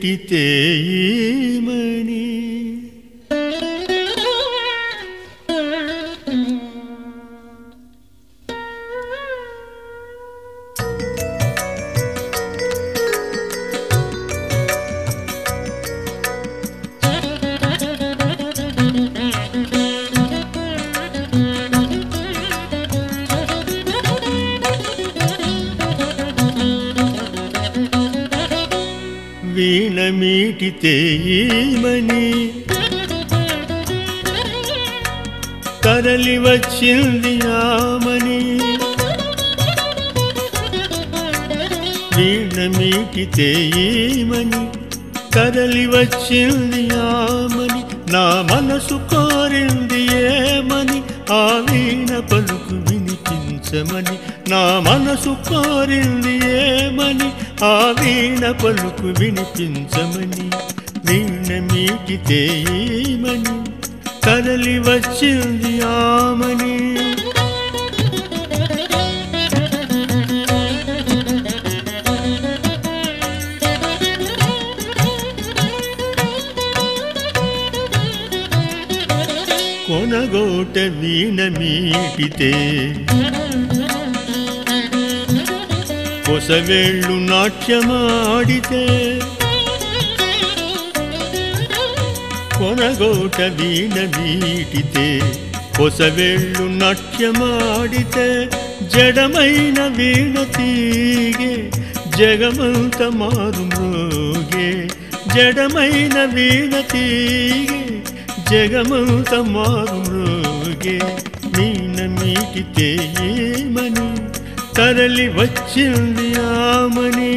మీటితే మని వీణ మీటితే మని తరలి వచ్చింది ఆమని వీణ మీటితే మని తరలి వచ్చింది ఆమని నా మనసు కోరింది ఏమని ఆ వీణ పలుకు వినిపించమని నా మనసు కోరింది ఏమని ఆ వీణ పలుకు వినిపించమని వీణ మీటితే ఏమని తరలి వచ్చింది ఆమని కొనగోట వీణ మీటితే కొసవేళ్ళు నాట్యమాడితే కొనగోట వీణ మీటితే కొసవేళ్ళు నాట్యమాడితే జడమైన వీణ తీగే జగమంత మారు మ్రోగే జడమైన వీణ తీగే జగమంత మారు మ్రోగే వీణ మీటితే ఏమని తరలి వచ్చింది ఆమని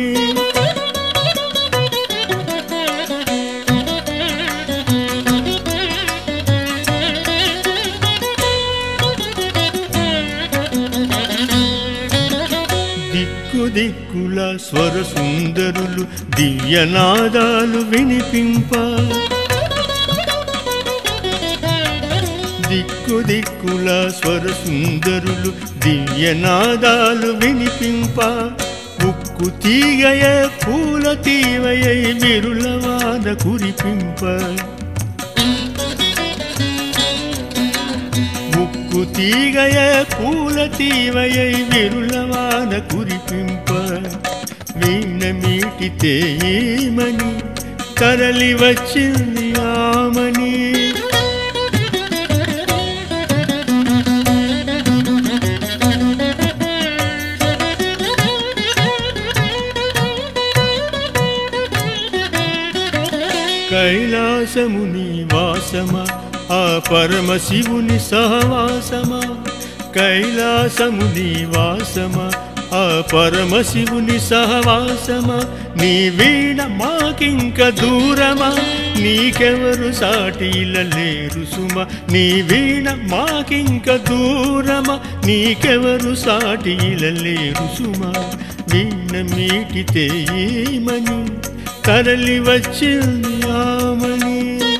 దిక్కు దిక్కుల స్వర సుందరులు దివ్యనాదాలు వినిపింప దిక్కు దిక్కుల స్వర సుందరులు దివ్యనాదాలు వినిపింప ఉక్కు తీగయ పూల తీవయై విరులవాద కురిపింప ముక్కు తీగయ పూల తీవయై విరులవాన కురిపింప వీణ మీటితే ఏమని తరలి వచ్చింది ఆమని కైలాసముని వాసమా ఆ పరమశివుని సహవాసమా కైలాసముని వాసమా ఆ పరమశివుని సహవాసమా నీ వీణ మాకింక దూరమా నీకెవరు సాటిల లేరు సుమ నీ వీణ మాకింక దూరమా నీకెవరు సాటిల లేరు సుమ వీణ మీటితే ఏమని తరలి వచ్చింది ఆమని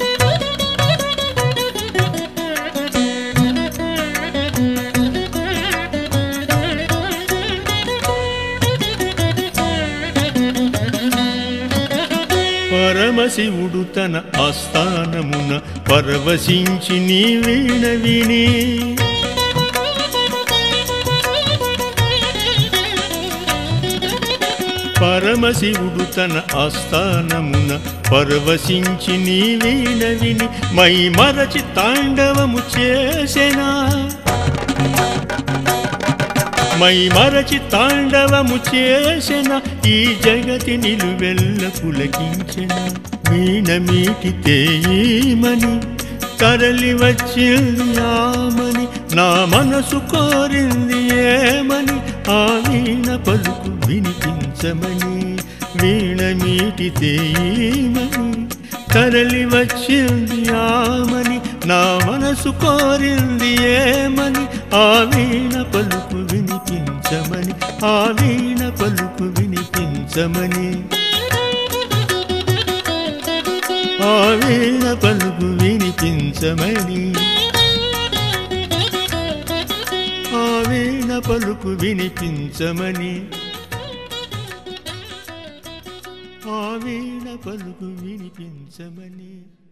పరమశివుడు తన ఆస్థానమున పరవశించి నీ వీణ విని పరమశివుడు తన ఆస్థానమున పరవశించి నీ వీణ విని మై మరచి తాండవము చేసెనా మై మరచి తాండవము చేసిన ఈ జగతి నిలువెల్ల పులకించిన వీణ మీటితే ఏమని తరలి వచ్చింది ఆమని నా మనసు కోరింది ఏమని ఆ వీణ పలుకు వినిపించమని వీణ మీటితే ఏమని తరలి వచ్చింది ఆమని నా మనసు కోరింది ఏమని ఆ వీణ పలుకు వినిపించమని ఆ వీణ పలుకు వినిపించమని ఆ వీణ పలుకు వినిపించమని ఆ వీణ పలుకు వినిపించమని ఆ వీణ పలుకు వినిపించమని